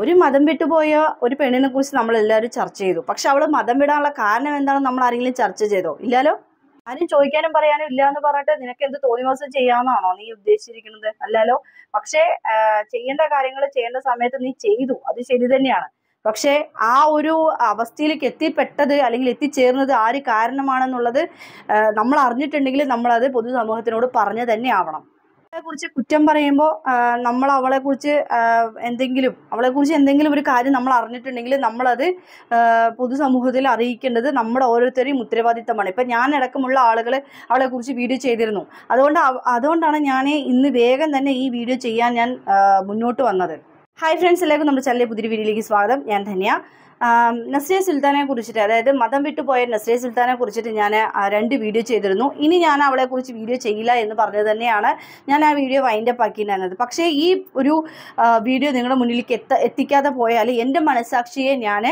ഒരു മതം വിട്ടുപോയ ഒരു പെണ്ണിനെ കുറിച്ച് നമ്മൾ എല്ലാവരും ചർച്ച ചെയ്തു പക്ഷെ അവൾ മതം വിടാനുള്ള കാരണം എന്താണെന്ന് നമ്മൾ ആരെങ്കിലും ചർച്ച ചെയ്തോ ഇല്ലാലോ ആരും ചോദിക്കാനും പറയാനും ഇല്ല എന്ന് പറഞ്ഞിട്ട് നിനക്ക് എന്ത് തോന്നിവാസം ചെയ്യാമെന്നാണോ നീ ഉദ്ദേശിച്ചിരിക്കുന്നത് അല്ലല്ലോ പക്ഷേ ആ, ചെയ്യേണ്ട കാര്യങ്ങൾ ചെയ്യേണ്ട സമയത്ത് നീ ചെയ്തു അത് ശരി തന്നെയാണ് പക്ഷേ ആ ഒരു അവസ്ഥയിലേക്ക് എത്തിപ്പെട്ടത് അല്ലെങ്കിൽ എത്തിച്ചേർന്നത് ആര് കാരണമാണെന്നുള്ളത് ആ, നമ്മൾ അറിഞ്ഞിട്ടുണ്ടെങ്കിൽ നമ്മളത് പൊതുസമൂഹത്തിനോട് പറഞ്ഞു തന്നെ ആവണം കുറിച്ച് കുറ്റം പറയുമ്പോൾ നമ്മൾ അവളെ കുറിച്ച് എന്തെങ്കിലും അവളെ കുറിച്ച് എന്തെങ്കിലും ഒരു കാര്യം നമ്മൾ അറിഞ്ഞിട്ടുണ്ടെങ്കിൽ നമ്മളത് ആ, പൊതുസമൂഹത്തിൽ അറിയിക്കേണ്ടത് നമ്മുടെ ഓരോരുത്തരെയും ഉത്തരവാദിത്തമാണ് ഇപ്പം ഞാൻ അടക്കമുള്ള ആളുകൾ അവളെ കുറിച്ച് വീഡിയോ ചെയ്തിരുന്നു അതുകൊണ്ട് അവ- അതുകൊണ്ടാണ് ഞാൻ ഇന്ന് വേഗം തന്നെ ഈ വീഡിയോ ചെയ്യാൻ ഞാൻ ആ, മുന്നോട്ട് വന്നത് ഹായ് ഫ്രണ്ട്സ് എല്ലാവർക്കും നമ്മുടെ ചാനലിലെ പുതിയ വീഡിയോയിലേക്ക് സ്വാഗതം ഞാൻ ധന്യ ആം, നസ്രിയ സുൽത്താനെ കുറിച്ചിട്ട് അതായത് മതം വിട്ടുപോയ നസ്രിയ സുൽത്താനെ കുറിച്ചിട്ട് ഞാൻ ആ, രണ്ട് വീഡിയോ ചെയ്തിരുന്നു ഇനി ഞാൻ അവളെ കുറിച്ച് വീഡിയോ ചെയ്യില്ല എന്ന് പറഞ്ഞത് തന്നെയാണ് ഞാൻ ആ വീഡിയോ വൈൻഡപ്പ് ആക്കിയിട്ടുണ്ടായിരുന്നത് പക്ഷേ ഈ ഒരു ആ, വീഡിയോ നിങ്ങളുടെ മുന്നിലേക്ക് എത്ത എത്തിക്കാതെ പോയാൽ എൻ്റെ മനസാക്ഷിയെ ഞാൻ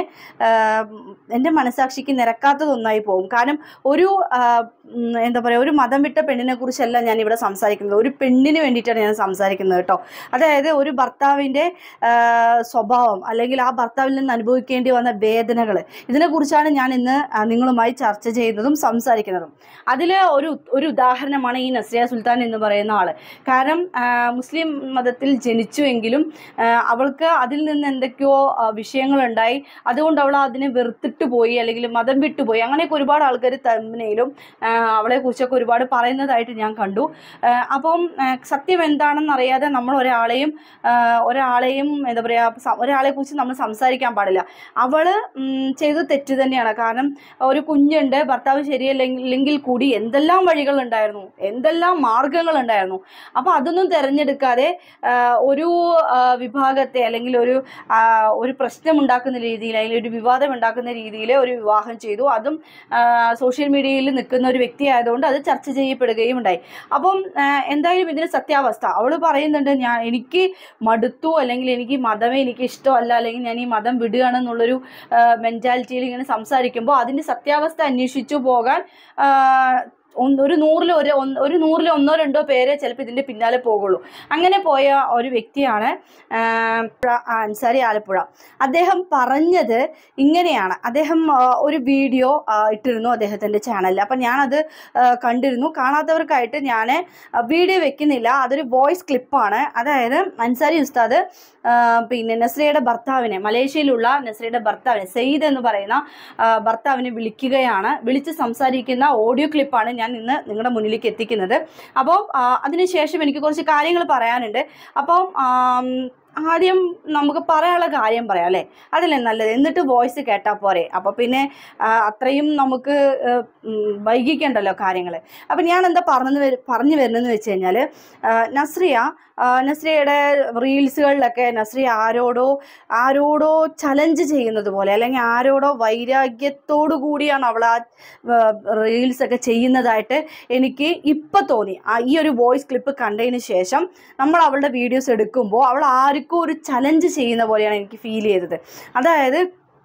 എൻ്റെ മനസാക്ഷിക്ക് നിരക്കാത്തതൊന്നായി പോകും കാരണം ഒരു ആ, ഉം, എന്താ പറയുക ഒരു മതം വിട്ട പെണ്ണിനെ കുറിച്ചല്ല ഞാൻ ഇവിടെ സംസാരിക്കുന്നത് ഒരു പെണ്ണിന് വേണ്ടിയിട്ടാണ് ഞാൻ സംസാരിക്കുന്നത് കേട്ടോ അതായത് ഒരു ഭർത്താവിൻ്റെ ആ, സ്വഭാവം അല്ലെങ്കിൽ ആ ഭർത്താവിൽ നിന്ന് അനുഭവിക്കേണ്ടി വന്ന വേദനകൾ ഇതിനെക്കുറിച്ചാണ് ഞാൻ ഇന്ന് ആ, നിങ്ങളുമായി ചർച്ച ചെയ്യുന്നതും സംസാരിക്കുന്നതും അതിൽ ഒരു ഒരു ഉദാഹരണമാണ് ഈ നസ്രിയ സുൽത്താൻ എന്ന് പറയുന്ന ആൾ കാരണം ആ, മുസ്ലിം മതത്തിൽ ജനിച്ചുവെങ്കിലും ആ, അവൾക്ക് അതിൽ നിന്ന് എന്തൊക്കെയോ ആ, വിഷയങ്ങളുണ്ടായി അതുകൊണ്ട് അവൾ അതിനെ വെറുത്തിട്ട് പോയി അല്ലെങ്കിൽ മതം വിട്ടുപോയി അങ്ങനെയൊക്കെ ഒരുപാട് ആൾക്കാർ തമ്മിലും അവളെ കുറിച്ചൊക്കെ ഒരുപാട് പറയുന്നതായിട്ട് ഞാൻ കണ്ടു ആ, അപ്പം ആ, സത്യം എന്താണെന്ന് അറിയാതെ നമ്മൾ ഒരാളെയും ആ, ഒരാളെയും എന്താ പറയുക ഒരാളെ കുറിച്ച് നമ്മൾ സംസാരിക്കാൻ പാടില്ല അവള് ഉം, ചെയ്തത് തെറ്റ് തന്നെയാണ് കാരണം ഒരു കുഞ്ഞുണ്ട് ഭർത്താവ് ശരിയല്ലെങ്കിൽ കൂടി എന്തെല്ലാം വഴികളുണ്ടായിരുന്നു എന്തെല്ലാം മാർഗങ്ങളുണ്ടായിരുന്നു അപ്പോൾ അതൊന്നും തിരഞ്ഞെടുക്കാതെ ആ, ഒരു ആ, വിഭാഗത്തെ അല്ലെങ്കിൽ ഒരു ആ, ഒരു പ്രശ്നം ഉണ്ടാക്കുന്ന രീതിയിൽ അല്ലെങ്കിൽ ഒരു വിവാദം ഉണ്ടാക്കുന്ന രീതിയിൽ ഒരു വിവാഹം ചെയ്തു അതും ആ, സോഷ്യൽ മീഡിയയിൽ നിൽക്കുന്ന ഒരു വ്യക്തി ആയതുകൊണ്ട് അത് ചർച്ച ചെയ്യപ്പെടുകയും ഉണ്ടായി അപ്പം ആ, എന്തായാലും ഇതിന് സത്യാവസ്ഥ അവൾ പറയുന്നുണ്ട് ഞാൻ എനിക്ക് മടുത്തു അല്ലെങ്കിൽ എനിക്ക് മതമേ എനിക്ക് ഇഷ്ടമല്ല അല്ലെങ്കിൽ ഞാൻ ഈ മതം വിടുകയാണെന്നുള്ളൊരു മെൻറ്റാലിറ്റിയിൽ ഇങ്ങനെ സംസാരിക്കുമ്പോൾ അതിൻ്റെ സത്യാവസ്ഥ അന്വേഷിച്ചു പോകാൻ ആ, ഒന്ന് ഒരു നൂറിൽ ഒരു ഒന്ന് ഒരു നൂറിൽ ഒന്നോ രണ്ടോ പേരെ ചിലപ്പോൾ ഇതിൻ്റെ പിന്നാലെ പോകുള്ളൂ അങ്ങനെ പോയ ഒരു വ്യക്തിയാണ് ആ, പ്ര- അൻസാരി ആലപ്പുഴ അദ്ദേഹം പറഞ്ഞത് ഇങ്ങനെയാണ് അദ്ദേഹം ആ, ഒരു വീഡിയോ ആ, ഇട്ടിരുന്നു അദ്ദേഹത്തിൻ്റെ ചാനലിൽ അപ്പം ഞാനത് ആ, കണ്ടിരുന്നു കാണാത്തവർക്കായിട്ട് ഞാൻ വീഡിയോ വെക്കുന്നില്ല അതൊരു വോയിസ് ക്ലിപ്പാണ് അതായത് അൻസാരി ഉസ്താദ് ആ, പിന്നെ നസ്രിയയുടെ ഭർത്താവിനെ മലേഷ്യയിലുള്ള നസ്രിയയുടെ ഭർത്താവിനെ സെയ്ദ് എന്ന് പറയുന്ന ആ, ഭർത്താവിനെ വിളിക്കുകയാണ് വിളിച്ച് സംസാരിക്കുന്ന ഓഡിയോ ക്ലിപ്പാണ് ഞാൻ ഇന്ന് നിങ്ങളുടെ മുന്നിലേക്ക് എത്തിക്കുന്നത് അപ്പോൾ അതിനുശേഷം എനിക്ക് കുറച്ച് കാര്യങ്ങൾ പറയാനുണ്ട് അപ്പം ആം, ആദ്യം നമുക്ക് പറയാനുള്ള കാര്യം പറയാം അല്ലേ അതല്ലേ നല്ലത് എന്നിട്ട് വോയിസ് കേട്ടാൽ പോരെ അപ്പോൾ പിന്നെ ആ, അത്രയും നമുക്ക് ആ, ഉം, വൈകിക്കണ്ടല്ലോ കാര്യങ്ങൾ അപ്പം ഞാൻ എന്താ പറഞ്ഞു വരു പറഞ്ഞു വരുന്നതെന്ന് വെച്ച് കഴിഞ്ഞാൽ നസ്രിയ ആ, നസ്രിയയുടെ റീൽസുകളിലൊക്കെ നസ്രിയ ആരോടോ ആരോടോ ചലഞ്ച് ചെയ്യുന്നത് പോലെ അല്ലെങ്കിൽ ആരോടോ വൈരാഗ്യത്തോടു കൂടിയാണ് അവൾ ആ റീൽസൊക്കെ ചെയ്യുന്നതായിട്ട് എനിക്ക് ഇപ്പം തോന്നി ആ ഈ ഒരു വോയിസ് ക്ലിപ്പ് കണ്ടതിന് ശേഷം നമ്മൾ അവളുടെ വീഡിയോസ് എടുക്കുമ്പോൾ അവൾ ആർക്കും ഒരു ചലഞ്ച് ചെയ്യുന്ന പോലെയാണ് എനിക്ക് ഫീൽ ചെയ്തത് അതായത്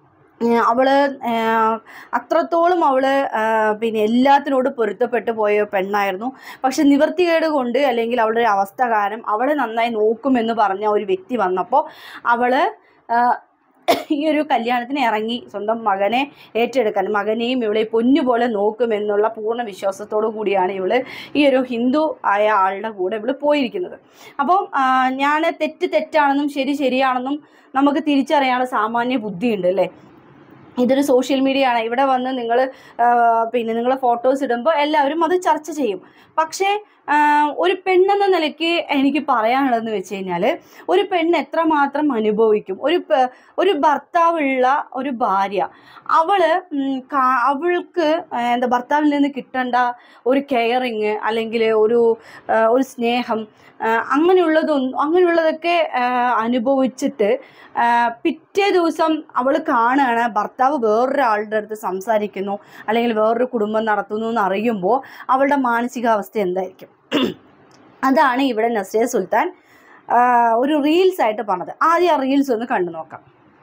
ഏഹ് അവള് ഏഹ് അത്രത്തോളം അവള് ഏഹ് പിന്നെ എല്ലാത്തിനോട് പൊരുത്തപ്പെട്ടു പോയ പെണ്ണായിരുന്നു പക്ഷെ നിവർത്തികേട് കൊണ്ട് അല്ലെങ്കിൽ അവളുടെ ഒരു അവസ്ഥ കാരണം അവളെ നന്നായി നോക്കുമെന്ന് പറഞ്ഞ ഒരു വ്യക്തി വന്നപ്പോൾ അവള് ഏഹ് ഈ ഒരു കല്യാണത്തിന് ഇറങ്ങി സ്വന്തം മകനെ ഏറ്റെടുക്കാൻ മകനെയും ഇവളെ പൊന്നുപോലെ നോക്കുമെന്നുള്ള പൂർണ്ണ വിശ്വാസത്തോടു കൂടിയാണ് ഇവള് ഈ ഒരു ഹിന്ദു ആയ ആളുടെ കൂടെ ഇവള് പോയിരിക്കുന്നത് അപ്പം ഞാൻ തെറ്റ് തെറ്റാണെന്നും ശരി ശരിയാണെന്നും നമുക്ക് തിരിച്ചറിയാനുള്ള സാമാന്യ ബുദ്ധിയുണ്ട് അല്ലേ ഇതൊരു സോഷ്യൽ മീഡിയ ആണ് ഇവിടെ വന്ന് നിങ്ങൾ പിന്നെ നിങ്ങൾ ഫോട്ടോസ് ഇടുമ്പോൾ എല്ലാവരും അത് ചർച്ച ചെയ്യും പക്ഷേ ആ, ഒരു പെണ്ണെന്ന നിലയ്ക്ക് എനിക്ക് പറയാനുള്ളതെന്ന് വെച്ച് കഴിഞ്ഞാൽ ഒരു പെണ്ണ് എത്രമാത്രം അനുഭവിക്കും ഒരു പെ- ഒരു ഭർത്താവുള്ള ഒരു ഭാര്യ അവള് ഉം, കാ- അവൾക്ക് ആ, എന്താ ഭർത്താവിൽ നിന്ന് കിട്ടേണ്ട ഒരു കെയറിങ് അല്ലെങ്കിൽ ഒരു ആ, ഒരു സ്നേഹം ആ, അങ്ങനെയുള്ളതൊന്നും അങ്ങനെയുള്ളതൊക്കെ ആ, അനുഭവിച്ചിട്ട് ആ, പിറ്റേ ദിവസം അവൾ കാണുകയാണ് ഭർത്താവ് വേറൊരാളുടെ അടുത്ത് സംസാരിക്കുന്നു അല്ലെങ്കിൽ വേറൊരു കുടുംബം നടത്തുന്നു എന്ന് അറിയുമ്പോൾ അവളുടെ മാനസികാവസ്ഥ എന്തായിരിക്കും അതാണ് ഇവിടെ നസ്രിയ സുൽത്താൻ ആ, ഒരു റീൽസ് ആയിട്ട് പറഞ്ഞത് ആദ്യം ആ റീൽസ് ഒന്ന് കണ്ടു നോക്കാം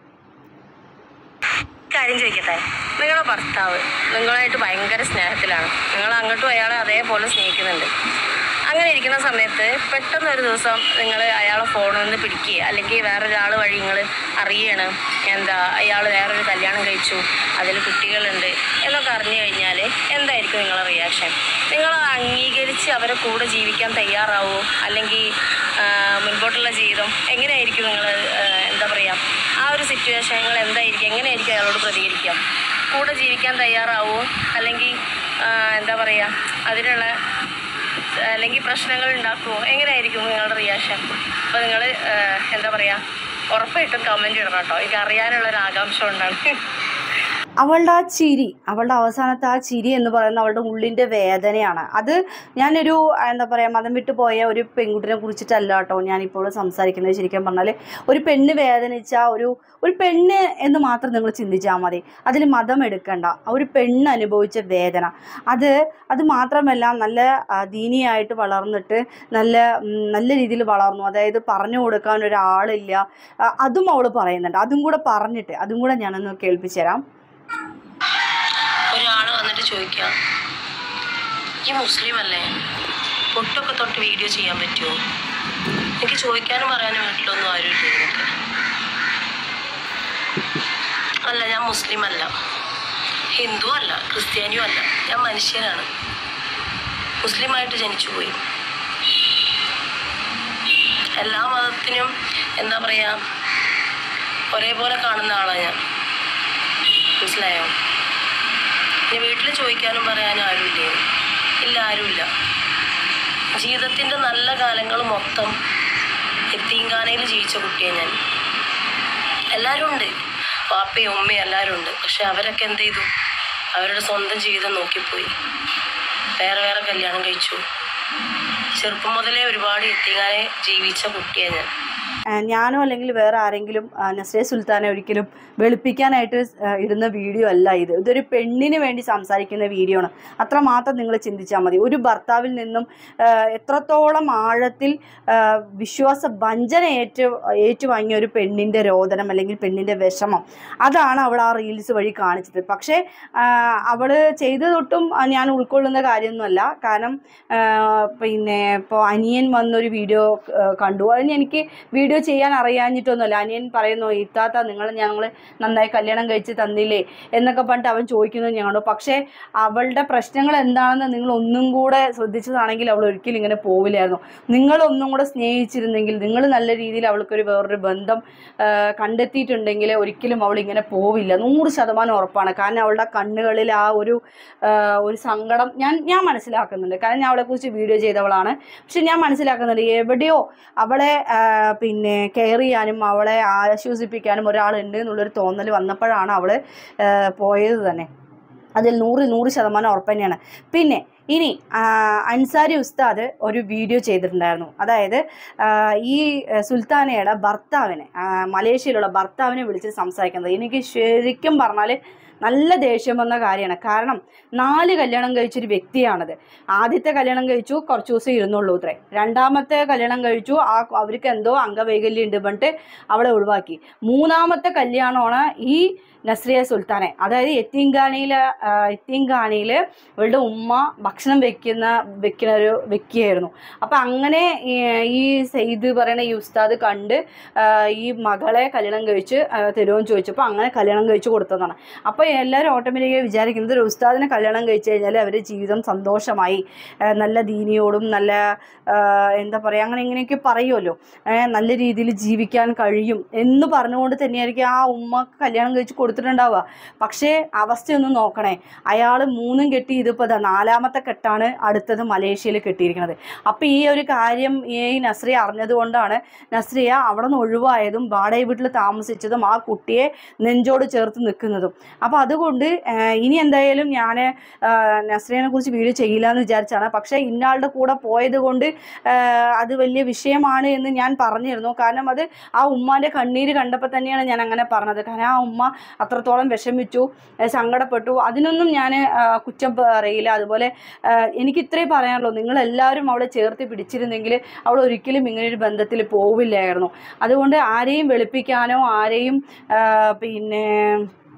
കാര്യം ചോദിക്കട്ടെ നിങ്ങളുടെ ഭർത്താവ് നിങ്ങളായിട്ട് ഭയങ്കര സ്നേഹത്തിലാണ് നിങ്ങൾ അങ്ങോട്ടും അയാളെ അതേപോലെ സ്നേഹിക്കുന്നുണ്ട് അങ്ങനെ ഇരിക്കുന്ന സമയത്ത് പെട്ടെന്ന് ഒരു ദിവസം നിങ്ങൾ അയാളെ ഫോണിൽ നിന്ന് പിടിക്കുക അല്ലെങ്കിൽ വേറൊരാൾ വഴി നിങ്ങൾ അറിയണം എന്താ അയാൾ വേറൊരു കല്യാണം കഴിച്ചു അതിൽ കുട്ടികളുണ്ട് എന്നൊക്കെ അറിഞ്ഞു കഴിഞ്ഞാൽ എന്തായിരിക്കും നിങ്ങളുടെ റിയാക്ഷൻ നിങ്ങൾ അംഗീകരിച്ച് അവരെ കൂടെ ജീവിക്കാൻ തയ്യാറാവോ അല്ലെങ്കിൽ ആ, മുൻപോട്ടുള്ള ജീവിതം എങ്ങനെയായിരിക്കും നിങ്ങൾ എന്താ പറയുക ആ ഒരു സിറ്റുവേഷൻ നിങ്ങൾ എന്തായിരിക്കും എങ്ങനെയായിരിക്കും അയാളോട് പ്രതികരിക്കുക കൂടെ ജീവിക്കാൻ തയ്യാറാവോ അല്ലെങ്കിൽ ആ, എന്താ പറയുക അതിനുള്ള അല്ലെങ്കിൽ പ്രശ്നങ്ങൾ ഉണ്ടാക്കുമോ എങ്ങനെയായിരിക്കും നിങ്ങളുടെ റിയാക്ഷൻ അപ്പോൾ നിങ്ങൾ എന്താ പറയുക ഉറപ്പായിട്ടും കമൻറ്റ് ഇടണം കേട്ടോ എനിക്ക് അറിയാനുള്ളൊരു ആകാംക്ഷ കൊണ്ടാണ് അവളുടെ ആ ചിരി അവളുടെ അവസാനത്തെ ആ ചിരി എന്ന് പറയുന്നത് അവളുടെ ഉള്ളിൻ്റെ വേദനയാണ് അത് ഞാനൊരു എന്താ പറയുക മതം വിട്ടു പോയ ഒരു പെൺകുട്ടിനെ കുറിച്ചിട്ടല്ല കേട്ടോ ഞാനിപ്പോൾ സംസാരിക്കുന്നത് ശരിക്കും പറഞ്ഞാൽ ഒരു പെണ്ണ് വേദനിച്ച ഒരു ഒരു പെണ്ണ് എന്ന് മാത്രം നിങ്ങൾ ചിന്തിച്ചാൽ മതി അതിൽ മതം എടുക്കണ്ട ആ ഒരു പെണ്ണ് അനുഭവിച്ച വേദന അത് അത് മാത്രമല്ല നല്ല ആ, ദീനിയായിട്ട് വളർന്നിട്ട് നല്ല ഉം, നല്ല രീതിയിൽ വളർന്നു അതായത് പറഞ്ഞു കൊടുക്കാൻ ഒരാളില്ല ആ, അതും അവൾ പറയുന്നുണ്ട് അതും കൂടെ പറഞ്ഞിട്ട് അതും കൂടെ ഞാനൊന്ന് കേൾപ്പിച്ചു തരാം ഒരാൾ വന്നിട്ട് ചോദിക്കുക ഈ മുസ്ലിം അല്ലേ പൊട്ടൊക്കെ തൊട്ട് വീഡിയോ ചെയ്യാൻ പറ്റുമോ എനിക്ക് ചോദിക്കാനും പറയാനും വീട്ടിലൊന്നും ആരും ഇല്ല എനിക്ക് അല്ല ഞാൻ മുസ്ലിം അല്ല ഹിന്ദു അല്ല ക്രിസ്ത്യാനിയും അല്ല ഞാൻ മനുഷ്യനാണ് മുസ്ലിമായിട്ട് ജനിച്ചു പോയി എല്ലാ മതത്തിനും എന്താ പറയാ ഒരേപോലെ കാണുന്ന ആളാണ് ഞാൻ മനസ്സിലായോ ഇനി വീട്ടിൽ ചോദിക്കാനും പറയാനും ആരുമില്ലേ ഇല്ല ആരുമില്ല ജീവിതത്തിൻ്റെ നല്ല കാലങ്ങൾ മൊത്തം എത്തീങ്കാനയിൽ ജീവിച്ച കുട്ടിയാണ് ഞാൻ എല്ലാവരും ഉണ്ട് പാപ്പയും ഉമ്മയും എല്ലാവരും ഉണ്ട് പക്ഷെ അവരൊക്കെ എന്ത് ചെയ്തു അവരുടെ സ്വന്തം ജീവിതം നോക്കിപ്പോയി വേറെ വേറെ കല്യാണം കഴിച്ചു ചെറുപ്പം മുതലേ ഒരുപാട് എത്തിങ്ങാനെ ജീവിച്ച കുട്ടിയാണ് ഞാൻ ആ, ഞാനോ അല്ലെങ്കിൽ വേറെ ആരെങ്കിലും ആ, നസ്രിയ സുൽത്താനെ ഒരിക്കലും വെളുപ്പിക്കാനായിട്ട് ആ, ഇടുന്ന വീഡിയോ അല്ല ഇത് ഇതൊരു പെണ്ണിന് വേണ്ടി സംസാരിക്കുന്ന വീഡിയോ ആണ് അത്രമാത്രം നിങ്ങൾ ചിന്തിച്ചാൽ മതി ഒരു ഭർത്താവിൽ നിന്നും ആ, എത്രത്തോളം ആഴത്തിൽ ആ, വിശ്വാസ വഞ്ചന ഏറ്റു ഏറ്റുവാങ്ങിയ ഒരു പെണ്ണിൻ്റെ രോദനം അല്ലെങ്കിൽ പെണ്ണിൻ്റെ വിഷമം അതാണ് അവൾ ആ റീൽസ് വഴി കാണിച്ചത് പക്ഷേ അവൾ ചെയ്തതൊട്ടും ആ, ഞാൻ ഉൾക്കൊള്ളുന്ന കാര്യമൊന്നുമല്ല കാരണം ആ, പിന്നെ ഇപ്പോൾ അനിയൻ വന്നൊരു വീഡിയോ കണ്ടു അതിന് എനിക്ക് വീഡിയോ ചെയ്യാൻ അറിയാഞ്ഞിട്ടൊന്നുമല്ല അനിയൻ പറയുന്നു ഇത്താത്ത നിങ്ങൾ ഞങ്ങൾ നന്നായി കല്യാണം കഴിച്ച് തന്നില്ലേ എന്നൊക്കെ പറഞ്ഞിട്ട് അവൻ ചോദിക്കുന്നത് ഞങ്ങളോ പക്ഷേ അവളുടെ പ്രശ്നങ്ങൾ എന്താണെന്ന് നിങ്ങൾ ഒന്നും കൂടെ ശ്രദ്ധിച്ചതാണെങ്കിൽ അവൾ ഒരിക്കലും ഇങ്ങനെ പോവില്ലായിരുന്നു നിങ്ങൾ ഒന്നും കൂടെ സ്നേഹിച്ചിരുന്നെങ്കിൽ നിങ്ങൾ നല്ല രീതിയിൽ അവൾക്കൊരു വേറൊരു ബന്ധം ആ, കണ്ടെത്തിയിട്ടുണ്ടെങ്കിൽ ഒരിക്കലും അവൾ ഇങ്ങനെ പോവില്ല നൂറ് ശതമാനം ഉറപ്പാണ് കാരണം അവളുടെ കണ്ണുകളിൽ ആ ഒരു ആ, ഒരു സങ്കടം ഞാൻ ഞാൻ മനസ്സിലാക്കുന്നുണ്ട് കാരണം ഞാൻ അവളെക്കുറിച്ച് വീഡിയോ ചെയ്തവളാണ് പക്ഷെ ഞാൻ മനസ്സിലാക്കുന്നുണ്ട് എവിടെയോ അവളെ ആ, പിന്നെ കെയർ ചെയ്യാനും അവളെ ആശ്വസിപ്പിക്കാനും ഒരാളുണ്ട് എന്നുള്ളൊരു തോന്നൽ വന്നപ്പോഴാണ് അവൾ പോയത് തന്നെ അതിൽ നൂറ് നൂറ് ശതമാനം ഉറപ്പ് തന്നെയാണ് പിന്നെ ഇനി ആ, അൻസാരി ഉസ്താദ് ഒരു വീഡിയോ ചെയ്തിട്ടുണ്ടായിരുന്നു അതായത് ആ, ഈ ആ, സുൽത്താനയുടെ ഭർത്താവിനെ ആ, മലേഷ്യയിലുള്ള ഭർത്താവിനെ വിളിച്ച് സംസാരിക്കുന്നത് എനിക്ക് ശരിക്കും പറഞ്ഞാൽ നല്ല ദേഷ്യം വന്ന കാര്യമാണ് കാരണം നാല് കല്യാണം കഴിച്ചൊരു വ്യക്തിയാണത് ആദ്യത്തെ കല്യാണം കഴിച്ചു കുറച്ച് ദിവസം ഇരുന്നുള്ളൂ അത്രേ രണ്ടാമത്തെ കല്യാണം കഴിച്ചു ആ അവർക്ക് എന്തോ അംഗവൈകല്യം ഉണ്ട് പറഞ്ഞിട്ട് അവളെ ഒഴിവാക്കി മൂന്നാമത്തെ കല്യാണമാണ് ഈ നസ്രിയ സുൽത്താനെ അതായത് എത്തീങ്കാനയിൽ എത്തീങ്കാനയിൽ ഇവളുടെ ഉമ്മ ഭക്ഷണം വെക്കുന്ന വെക്കുന്ന ഒരു വ്യക്തിയായിരുന്നു അപ്പം അങ്ങനെ ഈ ഈ സെയ്ദ് പറയുന്ന ഈ ഉസ്താദ് കണ്ട് ആ, ഈ മകളെ കല്യാണം കഴിച്ച് ആ, തരുമെന്ന് ചോദിച്ചപ്പോൾ അങ്ങനെ കല്യാണം കഴിച്ച് കൊടുത്തതാണ് അപ്പോൾ എല്ലാവരും ഓട്ടോമാറ്റിക്കായി വിചാരിക്കുന്നത് ഒരു ഉസ്താദിനെ കല്യാണം കഴിച്ച് കഴിഞ്ഞാൽ അവരുടെ ജീവിതം സന്തോഷമായി ആ, നല്ല ദീനിയോടും നല്ല ആ, എന്താ പറയുക അങ്ങനെ ഇങ്ങനെയൊക്കെ പറയുമല്ലോ ഏ, നല്ല രീതിയിൽ ജീവിക്കാൻ കഴിയും എന്ന് പറഞ്ഞുകൊണ്ട് തന്നെയായിരിക്കും ആ ഉമ്മക്ക് കല്യാണം കഴിച്ച് കൊടുത്തിട്ടുണ്ടാവുക പക്ഷേ അവസ്ഥയൊന്നും നോക്കണേ അയാൾ മൂന്നും കെട്ടി ഇതിപ്പോൾ ദാ നാലാമത്തെ കെട്ടാണ് അടുത്തത് മലേഷ്യയിൽ കെട്ടിയിരിക്കുന്നത് അപ്പോൾ ഈ ഒരു കാര്യം ഈ നസ്രിയ അറിഞ്ഞതുകൊണ്ടാണ് നസ്രിയ അവിടെ നിന്ന് ഒഴിവായതും വാടക വീട്ടിൽ താമസിച്ചതും ആ കുട്ടിയെ നെഞ്ചോട് ചേർത്ത് നിൽക്കുന്നതും അപ്പോൾ അതുകൊണ്ട് ആ, ഇനി എന്തായാലും ഞാൻ നസ്രിയനെ കുറിച്ച് വീഡിയോ ചെയ്യില്ല എന്ന് വിചാരിച്ചാണ് പക്ഷേ ഇന്നാളുടെ കൂടെ പോയത് കൊണ്ട് ആ, അത് വലിയ വിഷയമാണ് എന്ന് ഞാൻ പറഞ്ഞിരുന്നു കാരണം അത് ആ ഉമ്മാൻ്റെ കണ്ണീര് കണ്ടപ്പോൾ തന്നെയാണ് ഞാൻ അങ്ങനെ പറഞ്ഞത് കാരണം ആ ഉമ്മ അത്രത്തോളം വിഷമിച്ചു ആ, സങ്കടപ്പെട്ടു അതിനൊന്നും ഞാൻ കുറ്റം പറയില്ല അതുപോലെ ആ, എനിക്ക് ഇത്രേ പറയാനുള്ളൂ നിങ്ങളെല്ലാവരും അവളെ ചേർത്ത് പിടിച്ചിരുന്നെങ്കിൽ അവൾ ഒരിക്കലും ഇങ്ങനൊരു ബന്ധത്തിൽ പോവില്ലായിരുന്നു അതുകൊണ്ട് ആരെയും വെളുപ്പിക്കാനോ ആരെയും ആ, പിന്നെ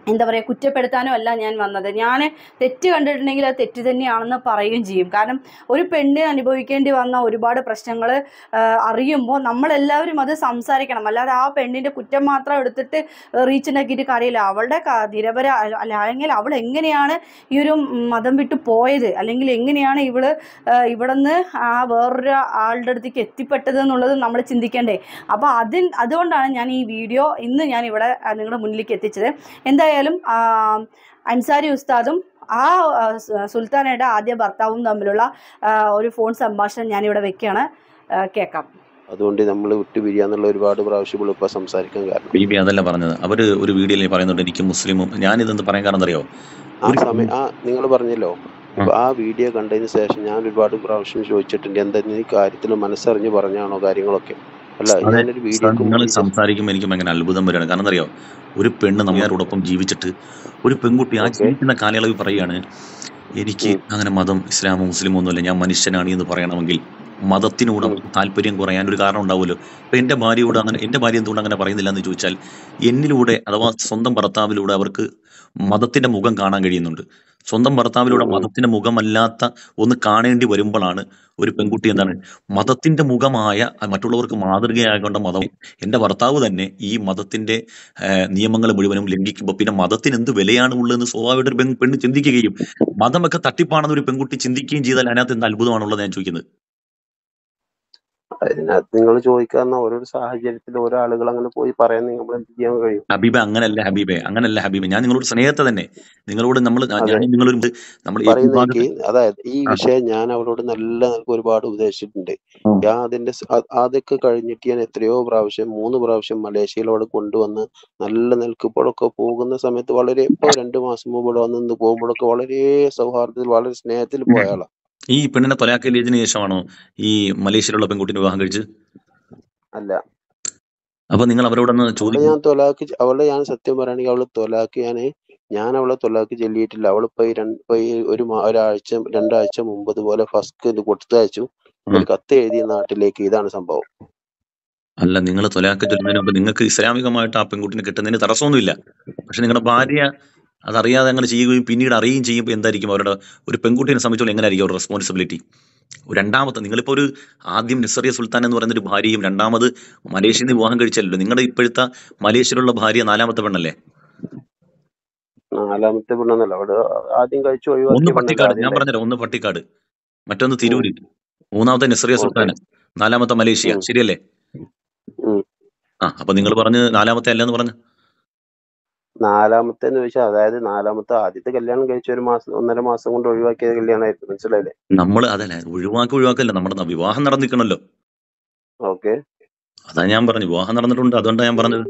എന്താ പറയുക കുറ്റപ്പെടുത്താനും അല്ല ഞാൻ വന്നത് ഞാൻ തെറ്റ് കണ്ടിട്ടുണ്ടെങ്കിൽ അത് തെറ്റ് തന്നെയാണെന്ന് പറയുകയും ചെയ്യും കാരണം ഒരു പെണ്ണ് അനുഭവിക്കേണ്ടി വന്ന ഒരുപാട് പ്രശ്നങ്ങൾ അറിയുമ്പോൾ നമ്മളെല്ലാവരും അത് സംസാരിക്കണം അല്ലാതെ ആ പെണ്ണിൻ്റെ കുറ്റം മാത്രം എടുത്തിട്ട് റീച്ചുണ്ടാക്കിയിട്ട് കാര്യമില്ല അവളുടെ ക- നിരപര അല്ല അല്ലെങ്കിൽ അവൾ എങ്ങനെയാണ് ഈ ഒരു മതം വിട്ട് പോയത് അല്ലെങ്കിൽ എങ്ങനെയാണ് ഇവള് ഇവിടെ നിന്ന് ആ വേറൊരു ആളുടെ അടുത്തേക്ക് എത്തിപ്പെട്ടത് എന്നുള്ളത് നമ്മൾ ചിന്തിക്കണ്ടേ അപ്പോൾ അതിൻ അതുകൊണ്ടാണ് ഞാൻ ഈ വീഡിയോ ഇന്ന് ഞാൻ ഇവിടെ ആ, നിങ്ങളുടെ മുന്നിലേക്ക് എത്തിച്ചത് എന്തായാലും ആ, അൻസാരി ഉസ്താദും ആ ആ, സു- സുൽത്താനയുടെ ആദ്യ ഭർത്താവും തമ്മിലുള്ള ആ, ഒരു ഫോൺ സംഭാഷണം ഞാനിവിടെ വെക്കുകയാണ് ആ, കേൾക്കാം അതുകൊണ്ട് നമ്മൾ വിട്ടുപിരിയാന്നുള്ള ഒരുപാട് പ്രാവശ്യം ഇപ്പൊ സംസാരിക്കാൻ കാരണം ബീബി അതല്ല പറഞ്ഞത് അവര് ഒരു വീഡിയോയിൽ പറയുന്നുണ്ട് എനിക്ക് മുസ്ലിമും ഞാനിതെന്ത് പറയാൻ കാരണം അറിയോ ആ ഒരു സമയം ആ നിങ്ങൾ പറഞ്ഞല്ലോ ഇപ്പൊ ആ വീഡിയോ കണ്ടതിന് ശേഷം ഞാൻ ഒരുപാട് പ്രാവശ്യം ചോദിച്ചിട്ടുണ്ട് എന്താ ഈ കാര്യത്തിൽ മനസ്സറിഞ്ഞ് പറഞ്ഞാണോ കാര്യങ്ങളൊക്കെ അല്ല അതെ ഞാനൊരു വീഡിയോക്ക് നിങ്ങൾ മുമ്പ് സംസാരിക്കുമ്പോൾ എനിക്ക് ഭയങ്കര അത്ഭുതം വരികയാണ് കാരണം അറിയോ ഒരു പെണ്ണ് നമ്മോടൊപ്പം ജീവിച്ചിട്ട് ഒരു പെൺകുട്ടി ആ ഓക്കെ ജീവിക്കുന്ന കാലയളവിൽ പറയാണ് എനിക്ക് ഉം അങ്ങനെ മതം ഇസ്ലാമോ മുസ്ലിമോ ഒന്നുമില്ല ഞാൻ മനുഷ്യനാണ് എന്ന് പറയണമെങ്കിൽ മതത്തിനോട് ഉം അവർക്ക് താല്പര്യം കുറയാൻ ഒരു കാരണം ഉണ്ടാവുമല്ലോ ഇപ്പൊ എന്റെ ഭാര്യയോട് അങ്ങനെ എന്റെ ഭാര്യ എന്തുകൊണ്ട് അങ്ങനെ പറയുന്നില്ല എന്ന് ചോദിച്ചാൽ എന്നിലൂടെ അഥവാ സ്വന്തം ഭർത്താവിലൂടെ അവർക്ക് മതത്തിന്റെ മുഖം കാണാൻ കഴിയുന്നുണ്ട് സ്വന്തം ഉം ഭർത്താവിലൂടെ ഉം മതത്തിന്റെ മുഖമല്ലാത്ത ഒന്ന് കാണേണ്ടി വരുമ്പോഴാണ് ഒരു പെൺകുട്ടി എന്താണ് മതത്തിന്റെ മുഖമായ അഹ് മറ്റുള്ളവർക്ക് മാതൃകയാകൊണ്ട മതം എന്റെ ഭർത്താവ് തന്നെ ഈ മതത്തിന്റെ നിയമങ്ങൾ മുഴുവനും ലംഘിക്കുമ്പോൾ പിന്നെ മതത്തിന് എന്ത് വിലയാണ് ഉള്ളതെന്ന് സ്വാഭാവികമായിട്ട് ഒരു പെൺ- പെണ്ണ് ചിന്തിക്കുകയും മതമൊക്കെ തട്ടിപ്പാണെന്ന് ഒരു പെൺകുട്ടി ചിന്തിക്കുകയും ചെയ്താൽ അതിനകത്ത് എന്ത് അത്ഭുതമാണുള്ളത് ഞാൻ ചോദിക്കുന്നത് അതിനകത്ത് നിങ്ങൾ ചോദിക്കാവുന്ന ഓരോ സാഹചര്യത്തിൽ ഓരോ ആളുകൾ അങ്ങനെ പോയി പറയാൻ നിങ്ങൾ എന്ത് ചെയ്യാൻ കഴിയും ഹബീബെ അങ്ങനല്ല ഹബീബെ അങ്ങനല്ല ഹബീബെ ഞാൻ നിങ്ങളോട് സ്നേഹത്തെ തന്നെ നിങ്ങളോട് നമ്മൾ അതെ ഞാൻ നിങ്ങളൊരു നമ്മൾ ഈ പറയുന്ന വിഭാഗത്തിൽ എനിക്ക് അതായത് ഈ ആ, വിഷയം ഞാൻ അവളോട് നല്ല നിലക്ക് ഒരുപാട് ഉപദേശിച്ചിട്ടുണ്ട് ഉം. ഞാൻ അതിന്റെ സ- അ- അതൊക്കെ കഴിഞ്ഞിട്ട് ഞാൻ എത്രയോ പ്രാവശ്യം മൂന്ന് പ്രാവശ്യം മലേഷ്യയിൽ അവിടെ കൊണ്ടുവന്ന് നല്ല നിലക്ക് ഇപ്പോഴൊക്കെ പോകുന്ന സമയത്ത് വളരെ ഇപ്പൊ രണ്ടു മാസം മുമ്പ് ഇവിടെ വന്ന് നിന്ന് പോകുമ്പോഴൊക്കെ വളരെ സൗഹാർദ്ദത്തിൽ വളരെ സ്നേഹത്തിൽ പോയ ആളാ ഈ പെണ്ണിനെ തൊലാക്കൽ ചെയ്തതിനു ശേഷമാണോ ഈ മലേഷ്യയിലുള്ള പെൺകുട്ടിനെ വിവാഹം കഴിച്ചത് അല്ല അപ്പൊ നിങ്ങൾ അവരോടൊന്ന് അവളെ ചോദിക്കും ഞാൻ തൊലാക്ക് ചെ- അവളെ ഞാൻ സത്യം പറയുകയാണെങ്കിൽ അവളെ തൊലാക്ക് ഞാൻ ഞാൻ അവളെ തൊലാക്ക് ചെല്ലിയിട്ടില്ല അവളിപ്പോ ഈ രണ്ട് ഇപ്പൊ ഈ ഒരു മാ- ഒരാഴ്ച രണ്ടാഴ്ച മുമ്പ് ഇതുപോലെ ഫസ്റ്റ് ഇത് കൊടുത്തയച്ചു ഒരു കത്ത് എഴുതി നാട്ടിലേക്ക് ഇതാണ് സംഭവം അല്ല നിങ്ങൾ തൊലാക്ക ചൊല്ലുന്നതിന് മുമ്പ് നിങ്ങൾക്ക് ഇസ്ലാമികമായിട്ട് ആ പെൺകുട്ടിനെ കിട്ടുന്നതിന് തടസ്സമൊന്നുമില്ല പക്ഷെ നിങ്ങളുടെ ഭാര്യ അതറിയാതെ അങ്ങനെ ചെയ്യുകയും പിന്നീട് അറിയുകയും ചെയ്യുമ്പോൾ എന്തായിരിക്കും അവരുടെ ഒരു പെൺകുട്ടിയെ സംബന്ധിച്ചോളം എങ്ങനെയായിരിക്കും അവരുടെ റെസ്പോൺസിബിലിറ്റി രണ്ടാമത്തെ നിങ്ങളിപ്പോ ഒരു ആദ്യം നിസറിയ സുൽത്താൻ എന്ന് പറയുന്ന ഒരു ഭാര്യയും രണ്ടാമത് മലേഷ്യയിൽ നിന്ന് വിവാഹം കഴിച്ചല്ലോ നിങ്ങളുടെ ഇപ്പോഴത്തെ മലേഷ്യയിലുള്ള ഭാര്യ നാലാമത്തെ പെണ്ണല്ലേ നാലാമത്തെ പെണ്ണെന്നല്ല അവിടെ ആദ്യം കഴിച്ചു ഒന്ന് ഒഴിവാക്കിയ പെണ്ണല്ലേ പട്ടിക്കാട് ആദ്യം ഞാൻ ഉണ്ടായത് പറഞ്ഞുതരാം ഒന്ന് പട്ടിക്കാട് മറ്റൊന്ന് ഉം തിരൂര് മൂന്നാമത്തെ നിസറിയ ഓക്കെ സുൽത്താൻ നാലാമത്തെ മലേഷ്യ ഉം ശരിയല്ലേ ഉം ആ അപ്പൊ നിങ്ങൾ പറഞ്ഞ് നാലാമത്തെ അല്ലെന്ന് പറഞ്ഞു നാലാമത്തെ എന്ന് ചോദിച്ചാൽ അതായത് നാലാമത്തെ ആദ്യത്തെ കല്യാണം കഴിച്ച ഒരു മാസം ഒന്നര മാസം കൊണ്ട് ഒഴിവാക്കിയ കല്യാണമായിരുന്നു മനസ്സിലായില്ലേ നമ്മൾ അതല്ല ഒഴിവാക്കി ഒഴിവാക്കല്ല നമ്മുടെ വിവാഹം നടന്നിക്കണല്ലോ ഓക്കെ അതാ ഞാൻ പറഞ്ഞു വിവാഹം നടന്നിട്ടുണ്ട് അതുകൊണ്ടാണ് ഞാൻ പറഞ്ഞത്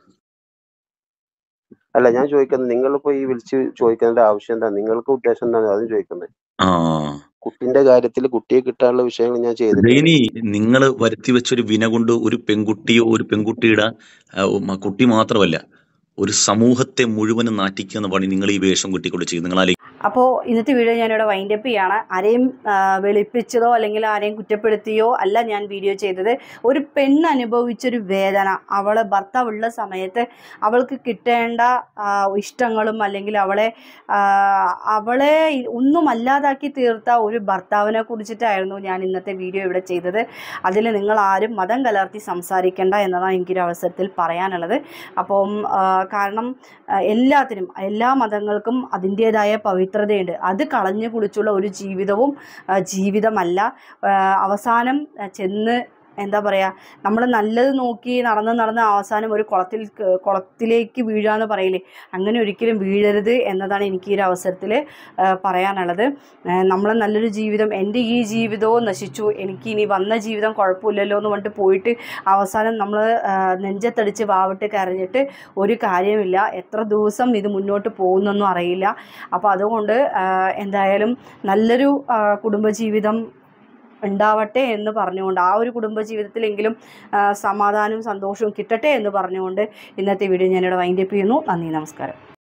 അല്ല ഞാൻ ചോദിക്കുന്നത് നിങ്ങളിപ്പോ ഈ വിളിച്ച് ചോദിക്കേണ്ട ആവശ്യം എന്താ നിങ്ങൾക്ക് ഉദ്ദേശം എന്താണ് അതും ചോദിക്കുന്നത് ആ കുട്ടിന്റെ കാര്യത്തിൽ കുട്ടിയെ കിട്ടാനുള്ള വിഷയങ്ങൾ ഞാൻ ചെയ്തിട്ടുണ്ട് ഇനി നിങ്ങൾ വരുത്തി വെച്ചൊരു വിന കൊണ്ട് ഒരു പെൺകുട്ടിയോ ഒരു പെൺകുട്ടിയുടെ ആ, ഉം, കുട്ടി മാത്രമല്ല ഒരു സമൂഹത്തെ മുഴുവനും നാറ്റിക്കുന്ന പണി നിങ്ങൾ ഈ വേഷം കുട്ടിക്കൊണ്ട് ചെയ്യും നിങ്ങൾ ആലോചിക്കുക അപ്പോൾ ഇന്നത്തെ വീഡിയോ ഞാനിവിടെ വൈൻഡപ്പ് ചെയ്യാണ് ആരെയും ആ, വെളുപ്പിച്ചതോ അല്ലെങ്കിൽ ആരെയും കുറ്റപ്പെടുത്തിയോ അല്ല ഞാൻ വീഡിയോ ചെയ്തത് ഒരു പെണ്ണ് അനുഭവിച്ചൊരു വേദന അവൾ ഭർത്താവുള്ള സമയത്ത് അവൾക്ക് കിട്ടേണ്ട ആ, ഇഷ്ടങ്ങളും അല്ലെങ്കിൽ അവളെ ആ, അവളെ ഒന്നും അല്ലാതാക്കി തീർത്ത ഒരു ഭർത്താവിനെ കുറിച്ചിട്ടായിരുന്നു ഞാൻ ഇന്നത്തെ വീഡിയോ ഇവിടെ ചെയ്തത് അതിൽ നിങ്ങൾ ആരും മതം കലർത്തി സംസാരിക്കേണ്ട എന്നതാണ് എനിക്കൊരു അവസരത്തിൽ പറയാനുള്ളത് അപ്പം ആ, കാരണം ആ, എല്ലാത്തിനും എല്ലാ മതങ്ങൾക്കും അതിൻ്റേതായ പവിത്രതയുണ്ട് അത് കളഞ്ഞു കുളിച്ചുള്ള ഒരു ജീവിതവും ആ, ജീവിതമല്ല ആ, അവസാനം ആ, ചെന്ന് എന്താ പറയുക നമ്മൾ നല്ലത് നോക്കി നടന്ന് നടന്ന് അവസാനം ഒരു കുളത്തിൽ ക- കുളത്തിലേക്ക് വീഴാന്ന് പറയില്ലേ അങ്ങനെ ഒരിക്കലും വീഴരുത് എന്നതാണ് എനിക്ക് ഈ ഒരു അവസരത്തിൽ പറയാനുള്ളത് നമ്മൾ നല്ലൊരു ജീവിതം എൻ്റെ ഈ ജീവിതവും നശിച്ചു എനിക്ക് ഇനി വന്ന ജീവിതം കുഴപ്പമില്ലല്ലോ എന്ന് പറഞ്ഞിട്ട് പോയിട്ട് അവസാനം നമ്മൾ നെഞ്ചത്തടിച്ച് വാവിട്ട് കരഞ്ഞിട്ട് ഒരു കാര്യമില്ല എത്ര ദിവസം ഇത് മുന്നോട്ട് പോകുന്നൊന്നും അറിയില്ല അപ്പോൾ അതുകൊണ്ട് ആ, എന്തായാലും നല്ലൊരു ആ, കുടുംബജീവിതം ഉണ്ടാവട്ടെ എന്ന് പറഞ്ഞുകൊണ്ട് ആ ഒരു കുടുംബജീവിതത്തിലെങ്കിലും ആ, സമാധാനവും സന്തോഷവും കിട്ടട്ടെ എന്ന് പറഞ്ഞുകൊണ്ട് ഇന്നത്തെ വീഡിയോ ഞാനിവിടെ വൈൻഡപ്പ് ചെയ്യുന്നു നന്ദി നമസ്കാരം